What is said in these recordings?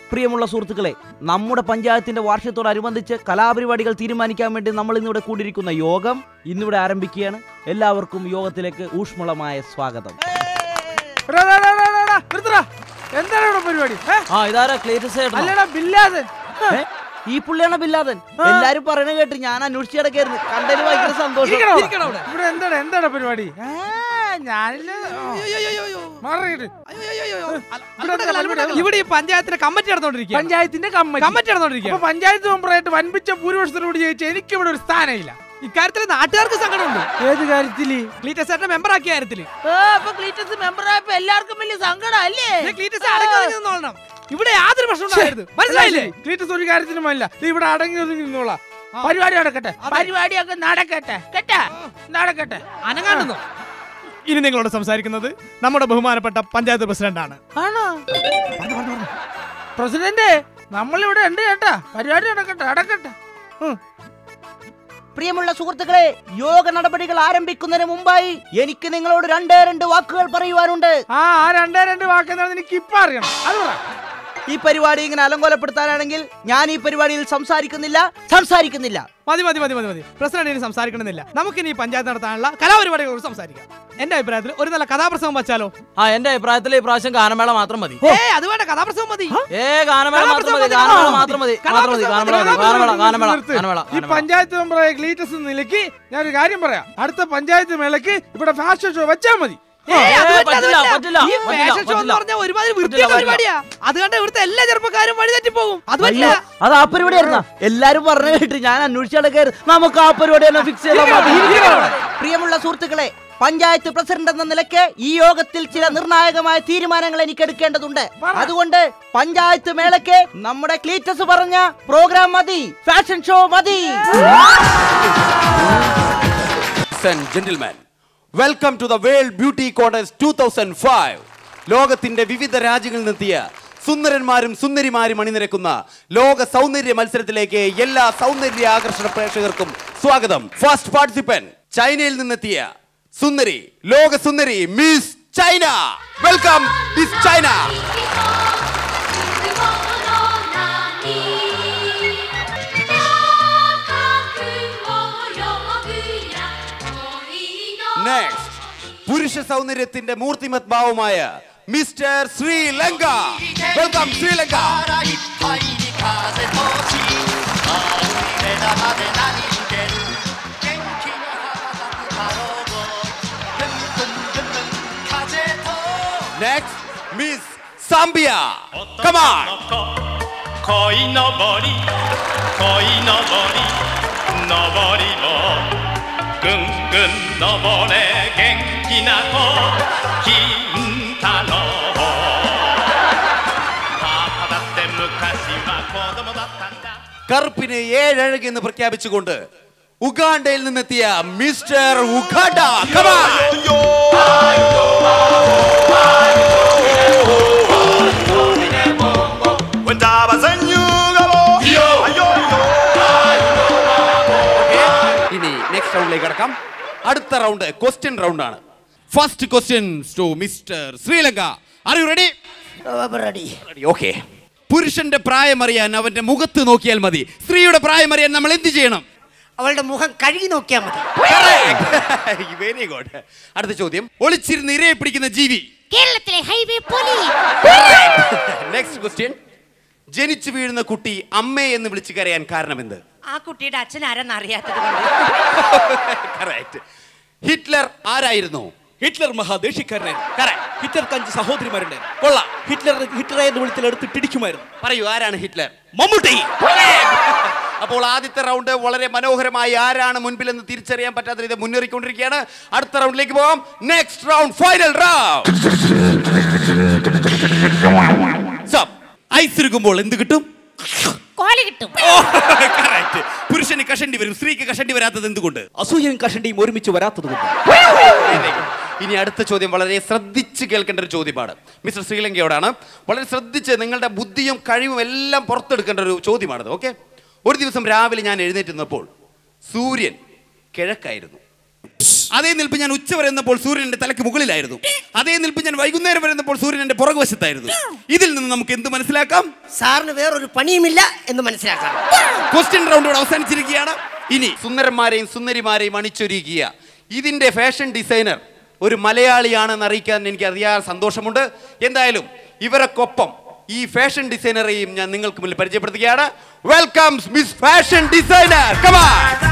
പ്രിയമുള്ള സുഹൃത്തുക്കളെ നമ്മുടെ പഞ്ചായത്തിന്റെ വാർഷികത്തോടനുബന്ധിച്ച് കലാപരിപാടികൾ തീരുമാനിക്കാൻ വേണ്ടി നമ്മൾ ഇന്നിവിടെ കൂടിയിരിക്കുന്ന യോഗം ഇന്നിവിടെ ആരംഭിക്കുകയാണ് എല്ലാവർക്കും യോഗത്തിലേക്ക് ഊഷ്മളമായ സ്വാഗതം എടാ, എടാ, എടാ, എടാ, എടാ, നിർത്തടാ. എന്താണ് ഇവിടെ പരിപാടി ഏ? ആ ഇതാരാ ക്ലേറ്റസ് ചേട്ടനോ? അല്ലടാ ബില്ലാതെ ഏ? ഈ പുള്ളിയാണ് ബില്ലാതൻ എല്ലാരും പറയണ കേട്ട് ഞാൻ അന്വേഷിച്ച് കിടക്കായിരുന്നു കണ്ടതിന് ഭയങ്കര സന്തോഷം ഇവിടെ എന്താണ് എന്താണ് പരിപാടി ഏ, ഞാനില്ല ഓ. മാറിയിട്ട്. ഇവിടെ എന്താണ് പരിപാടി? ഇവിടെ ഈ പഞ്ചായത്തിന്റെ കമ്മിറ്റി നടന്നുകൊണ്ടിരിക്കുക പഞ്ചായത്തിന്റെ കമ്മിറ്റി കമ്മിറ്റി നടന്നുകൊണ്ടിരിക്കുക അപ്പൊ പഞ്ചായത്ത് മെമ്പറായിട്ട് വൻപിച്ച ഭൂരിപക്ഷത്തോട് ജയിച്ച എനിക്ക് ഇവിടെ ഒരു സ്ഥാനമില്ല ഇക്കാര്യത്തിൽ നാട്ടുകാർക്ക് സങ്കടമുണ്ട് ഏത് കാര്യത്തില് ക്ലീറ്റസ് ചേട്ടനെ മെമ്പർ ആക്കിയ കാര്യത്തില് മെമ്പറായപ്പോ എല്ലാവർക്കും വലിയ സങ്കടം അല്ലേ ഇത് ക്ലീറ്റസ് അടങ്ങി ഒതുങ്ങി നിന്നോളണം ഇവിടെ യാതൊരു പ്രശ്നം ഉണ്ടാകരുത് മനസ്സിലായില്ലേ ക്ലീറ്റസ് ഒരു കാര്യത്തിനും അല്ല ദേ ഇവിടെ അടങ്ങി ഒതുങ്ങി നിന്നോളാം പരിപാടി നടക്കട്ടെ പരിപാടിയൊക്കെ നടക്കട്ടെ കേട്ടാ നടക്കട്ടെ അനങ്ങാണ്ടെന്നോ ഇനി നിങ്ങളോട് സംസാരിക്കുന്നത് നമ്മുടെ ബഹുമാനപ്പെട്ട പഞ്ചായത്ത് പ്രസിഡന്റാണ് ആണോ പ്രസിഡന്റ് നമ്മളിവിടെ ഉണ്ട് കേട്ടാ പരിപാടി നടക്കട്ടെ നടക്കട്ടെ ഉം. പ്രിയമുള്ള സുഹൃത്തുക്കളെ യോഗ നടപടികൾ ആരംഭിക്കുന്നതിന് മുമ്പായി എനിക്ക് നിങ്ങളോട് രണ്ടേ രണ്ട് വാക്കുകൾ പറയുവാനുണ്ട് ആ ആ രണ്ടേ രണ്ട് വാക്കെന്താണെന്ന് എനിക്ക് ഇപ്പൊ അറിയണം അത് പറ ഈ പരിപാടി ഇങ്ങനെ അലങ്കോലപ്പെടുത്താനാണെങ്കിൽ ഞാൻ ഈ പരിപാടിയിൽ സംസാരിക്കുന്നില്ല സംസാരിക്കുന്നില്ല മതി മതി മതി മതി മതി പ്രസിഡന്റ് ഇനി സംസാരിക്കണമെന്നില്ല നമുക്കിനി ഈ പഞ്ചായത്ത് നടത്താനുള്ള കലാപരിപാടികളോട് സംസാരിക്കാം എന്റെ അഭിപ്രായത്തിൽ ഒരു നല്ല കഥാപ്രസംഗം വച്ചാലോ ആ എന്റെ അഭിപ്രായത്തിൽ ഈ പ്രാവശ്യം ഗാനമേള മാത്രം മതി ഏ അത് വേണ്ട കഥാപ്രസംഗം മതി ഏ ഗാനമേള മാത്രം മതി ഗാനമേള മാത്രം മതി മാത്രം മതി ഗാനമേള മതി. ഗാനമേള ഗാനമേള നിർത്ത്. ഗാനമേള ഈ പഞ്ചായത്ത് മെമ്പറായ ക്ലീറ്റസ് എന്ന നിലയ്ക്ക് ഞാൻ ഒരു കാര്യം പറയാം അടുത്ത പഞ്ചായത്ത് മേളക്ക് ഇവിടെ ഫാഷൻ ഷോ വെച്ചാൽ മതി ഏയ്, അത് ഏ, പറ്റില്ല, പറ്റില്ല, അത് പറ്റില്ല, ഈ പറ്റില്ല, fashion show എന്ന് പറ്റില്ല. പറഞ്ഞാൽ ഒരുമാതിരി പറ്റില്ല, വൃത്തിയുള്ള പറ്റില്ല. പരിപാടിയാ അത് കണ്ട് ഇവിടുത്തെ എല്ലാ ചെറുപ്പക്കാരും വഴിതെറ്റി പോകും അത് പറ്റില്ല അത് ആ പരിപാടി ആയിരുന്ന എല്ലാരും പറഞ്ഞു കേട്ട് ഞാൻ അന്വേഷിച്ചടക്കായിരുന്നു നമുക്ക് ആ പരിപാടി തന്നെ ഫിക്സ് ചെയ്താൽ മതി പ്രിയമുള്ള സുഹൃത്തുക്കളെ പഞ്ചായത്ത് പ്രസിഡന്റ് എന്ന നിലയ്ക്ക് ഈ യോഗത്തിൽ ചില നിർണായകമായ തീരുമാനങ്ങൾ എനിക്ക് എടുക്കേണ്ടതുണ്ട് അതുകൊണ്ട് പഞ്ചായത്ത് മേളയ്ക്ക് നമ്മുടെ ക്ലീറ്റസ് പറഞ്ഞ പ്രോഗ്രാം മതി ഫാഷൻ ഷോ മതി and gentlemen, welcome to the World Beauty Contest 2005. ലോകത്തിന്റെ വിവിധ രാജ്യങ്ങളിൽ നിന്നെത്തിയ സുന്ദരന്മാരും സുന്ദരിമാരും അണിനിരക്കുന്ന ലോക സൗന്ദര്യ മത്സരത്തിലേക്ക് എല്ലാ സൗന്ദര്യ ആകർഷണ പ്രേക്ഷകർക്കും സ്വാഗതം ഫസ്റ്റ് പാർട്ടിസിപ്പന്റ് ചൈനയിൽ നിന്നെത്തിയ സുന്ദരി ലോക സുന്ദരി miss China welcome miss China next പുരുഷ സൗന്ദര്യത്തിന്റെ മൂർത്തിമത് ഭാവമായ mister Sri Lanka welcome Sri Lanka next miss Zambia come on 恋のぼり恋のぼりのぼりもぐんぐんのぼれ元気な子金太郎パパだって昔は子供だったんだ കറുപ്പിന് ഏഴഴക് എന്ന് പ്രഖ്യാപിച്ചുകൊണ്ട് ഉഗാണ്ടയിൽ നിന്നെത്തിയ മിസ്റ്റർ ഉഗാണ്ട കമാൺ ഇനി നെക്സ്റ്റ് റൗണ്ടിലേക്ക് കടക്കാം അടുത്ത റൗണ്ട് ക്വസ്റ്റ്യൻ റൗണ്ട് ആണ് first question to mister Sri Lanka are you ready ready okay പുരുഷന്റെ പ്രായം അറിയാൻ അവന്റെ മുഖത്ത് നോക്കിയാൽ മതി സ്ത്രീയുടെ പ്രായം അറിയാൻ നമ്മൾ എന്ത് ചെയ്യണം അവളുടെ മുഖം കഴുകി നോക്കിയാൽ മതി വെരി ഗുഡ് അടുത്ത ചോദ്യം ഒളിച്ചിരുന്ന് ഇരയെ പിടിക്കുന്ന ജീവി കേരളത്തിലെ ഹൈവേ പോലീസ് നെക്സ്റ്റ് ക്വസ്റ്റ്യൻ ജനിച്ചു വീഴുന്ന കുട്ടി അമ്മേ എന്ന് വിളിച്ചു കരയാൻ കാരണമെന്ത് ആ കുട്ടിയുടെ അച്ഛൻ ആരെന്ന് അറിയാത്തത് കൊണ്ട് കറക്റ്റ് ഹിറ്റ്ലർ ആരായിരുന്നു ഹിറ്റ്ലർ മഹാദേശിക്കാരനെ Correct. ഹിറ്റ്ലർക്ക് അഞ്ച് സഹോദരിമാരുണ്ട് കൊള്ളാം ഹിറ്റ്ലർ ഹിറ്റ്ലറെ എന്ന് വിളിച്ചാൽ എടുത്ത് പിടിക്കുമായിരുന്നു പറയൂ ആരാണ് ഹിറ്റ്ലർ മമ്മൂട്ടി അപ്പോൾ ആദ്യത്തെ റൗണ്ട് വളരെ മനോഹരമായി ആരാണ് മുൻപിലെന്ന് തിരിച്ചറിയാൻ പറ്റാത്ത രീതി മുന്നേറിക്കൊണ്ടിരിക്കുകയാണ് അടുത്ത റൗണ്ടിലേക്ക് പോകാം next round final round ice എടുക്കുമ്പോൾ എന്ത് കിട്ടും കോലി കിട്ടും Correct. പുരുഷന് കഷണ്ടി വരും സ്ത്രീക്ക് കഷണ്ടി വരാത്തത് എന്തുകൊണ്ട് അസൂയയും കഷണ്ടിയും ഒരുമിച്ച് വരാത്തത് കൊണ്ട് ഇനി അടുത്ത ചോദ്യം വളരെ ശ്രദ്ധിച്ച് കേൾക്കേണ്ട ഒരു ചോദ്യമാണ് മിസ്റ്റർ ശ്രീലങ്കയോടാണ് വളരെ ശ്രദ്ധിച്ച് നിങ്ങളുടെ ബുദ്ധിയും കഴിവും എല്ലാം പുറത്തെടുക്കേണ്ട ഒരു ചോദ്യമാണത് ഓക്കെ ഒരു ദിവസം രാവിലെ ഞാൻ എഴുന്നേറ്റ് നിന്നപ്പോൾ സൂര്യൻ കിഴക്കായിരുന്നു അതേ നിൽപ്പ് ഞാൻ ഉച്ച വരുന്നപ്പോൾ സൂര്യൻ എന്റെ തലക്ക് മുകളിലായിരുന്നു അതേ നിൽപ്പ് ഞാൻ വൈകുന്നേരം വരുന്നപ്പോൾ സൂര്യൻ എന്റെ പുറകുവശത്തായിരുന്നു ഇതിൽ നിന്ന് നമുക്ക് എന്ത് മനസ്സിലാക്കാം സാറിന് വേറൊരു പണിയുമില്ല എന്ന് മനസ്സിലാക്കാം ക്വസ്റ്റ്യൻ റൗണ്ട് അവസാനിച്ചിരിക്കുകയാണ് ഇനി സുന്ദരന്മാരെയും സുന്ദരിമാരെയും അണിച്ചൊരുക്കിയ ഇതിന്റെ ഫാഷൻ ഡിസൈനർ ഒരു മലയാളിയാണെന്ന് അറിയിക്കാൻ എനിക്ക് അറിയാൻ സന്തോഷമുണ്ട് എന്തായാലും ഇവരൊക്കൊപ്പം ഈ ഫാഷൻ ഡിസൈനറെയും ഞാൻ നിങ്ങൾക്ക് മുന്നിൽ പരിചയപ്പെടുത്തുകയാണ് welcome miss fashion designer come on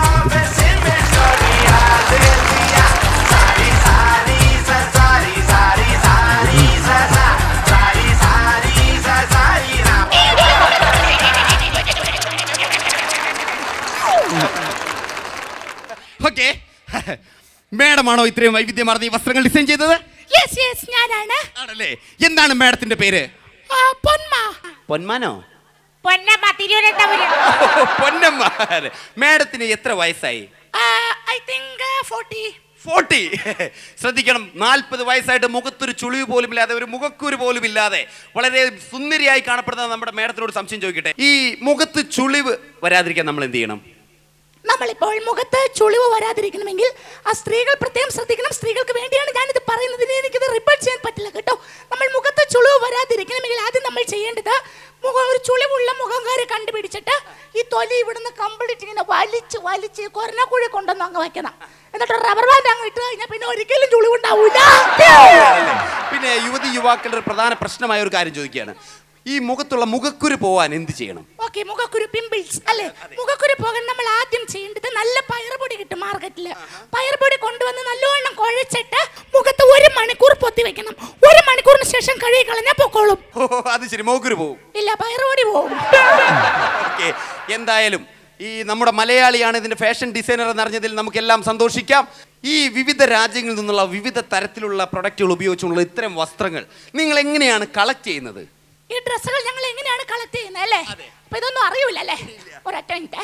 okay മാഡമാണോ ഇത്രയും വൈവിധ്യമാർന്ന ഈ വസ്ത്രങ്ങൾ ഡിസൈൻ ചെയ്തത് യെസ് യെസ് ഞാനാണ് ആണല്ലേ എന്താണ് മാഡത്തിന്റെ പേര് ആ, പൊന്മ പൊന്മാനോ പൊന്നമ്മ തിരുവനന്തപുരം പൊന്നമ്മ മാഡത്തിന് എത്ര വയസ്സായി ഐ തിങ്ക് ഫോർട്ടി ഫോർട്ടി ശ്രദ്ധിക്കണം നാൽപ്പത് വയസ്സായിട്ട് മുഖത്തൊരു ചുളിവ് പോലും ഇല്ലാതെ ഒരു മുഖക്കുരു പോലും ഇല്ലാതെ വളരെ സുന്ദരിയായി കാണപ്പെടുന്ന നമ്മുടെ മാഡത്തിനോട് സംശയം ചോദിക്കട്ടെ ഈ മുഖത്ത് ചുളിവ് വരാതിരിക്കാൻ നമ്മൾ എന്ത് ചെയ്യണം നമ്മളിപ്പോൾ മുഖത്ത് ചുളിവ് വരാതിരിക്കണമെങ്കിൽ ആ സ്ത്രീകൾ പ്രത്യേകം ശ്രദ്ധിക്കണം സ്ത്രീകൾക്ക് വേണ്ടിയാണ് ഞാനിത് പറയുന്നത് ഇനി എനിക്കിത് റിപ്പീറ്റ് ചെയ്യാൻ പറ്റില്ല കേട്ടോ നമ്മൾ മുഖത്ത് ചുളിവ് വരാതിരിക്കണമെങ്കിൽ ആദ്യം നമ്മൾ ചെയ്യേണ്ടത് മുഖം ഒരു ചുളിവുള്ള മുഖംകാരെ കണ്ടുപിടിച്ചിട്ട് ഈ തൊലി ഇവിടുന്ന് കംപ്ലീറ്റ് ഇങ്ങനെ വലിച്ച് വലിച്ച് കൊരനക്കുഴി കൊണ്ടുവന്ന് അങ്ങ് വെക്കണം എന്നിട്ട് റബ്ബർ ബാൻഡ് അങ്ങ് ഇട്ട് കഴിഞ്ഞാൽ പിന്നെ ഒരിക്കലും ചുളിവുണ്ടാവൂല പിന്നെ യുവതി യുവാക്കളുടെ ഒരു പ്രധാന പ്രശ്നമായ ഒരു കാര്യം ചോദിക്കുകയാണ് ഈ മുഖത്തുള്ള മുഖക്കുരു പോവാൻ എന്ത് ചെയ്യണം ഓക്കെ മുഖക്കുരു പിമ്പിൾസ് അല്ലേ മുഖക്കുരു പോകാൻ നമ്മൾ ആദ്യം ചെയ്യേണ്ടത് നല്ല പയറുപൊടി കിട്ടും മാർക്കറ്റിൽ പയറുപൊടി കൊണ്ടുവന്ന് നല്ലവണ്ണം കുഴച്ചിട്ട് മുഖത്ത് ഒരു മണിക്കൂർ പൊത്തി വെക്കണം ഒരു മണിക്കൂറിന് ശേഷം കഴുകി കളഞ്ഞാൽ പൊക്കോളും ഓ അത് ശരി മുഖക്കുരു പോവും ഇല്ല പയറുപൊടി പോവും ഓക്കെ എന്തായാലും ഈ നമ്മുടെ മലയാളിയാണ് ഇതിന്റെ ഫാഷൻ ഡിസൈനർ എന്നറിഞ്ഞതിൽ നമുക്കെല്ലാം സന്തോഷിക്കാം ഈ വിവിധ രാജ്യങ്ങളിൽ നിന്നുള്ള വിവിധ തരത്തിലുള്ള പ്രൊഡക്റ്റുകൾ ഉപയോഗിച്ചുള്ള ഇത്തരം വസ്ത്രങ്ങൾ നിങ്ങൾ എങ്ങനെയാണ് കളക്ട് ചെയ്യുന്നത് ഈ ഡ്രസ്സുകൾ ഞങ്ങൾ എങ്ങനെയാണ് കളക്ട് ചെയ്യുന്നത് അല്ലേ അപ്പൊ ഇതൊന്നും അറിയൂല അല്ലേ ഒരൊറ്റ മിനിറ്റ്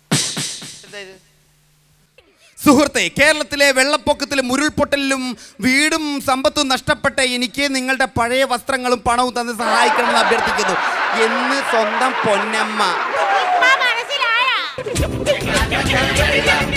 സുഹൃത്തെ കേരളത്തിലെ വെള്ളപ്പൊക്കത്തിലും ഉരുൾപൊട്ടലിലും വീടും സമ്പത്തും നഷ്ടപ്പെട്ട എനിക്ക് നിങ്ങളുടെ പഴയ വസ്ത്രങ്ങളും പണവും തന്ന് സഹായിക്കണമെന്ന് അഭ്യർത്ഥിക്കുന്നു എന്ന് സ്വന്തം പൊന്നമ്മ മനസ്സിലായ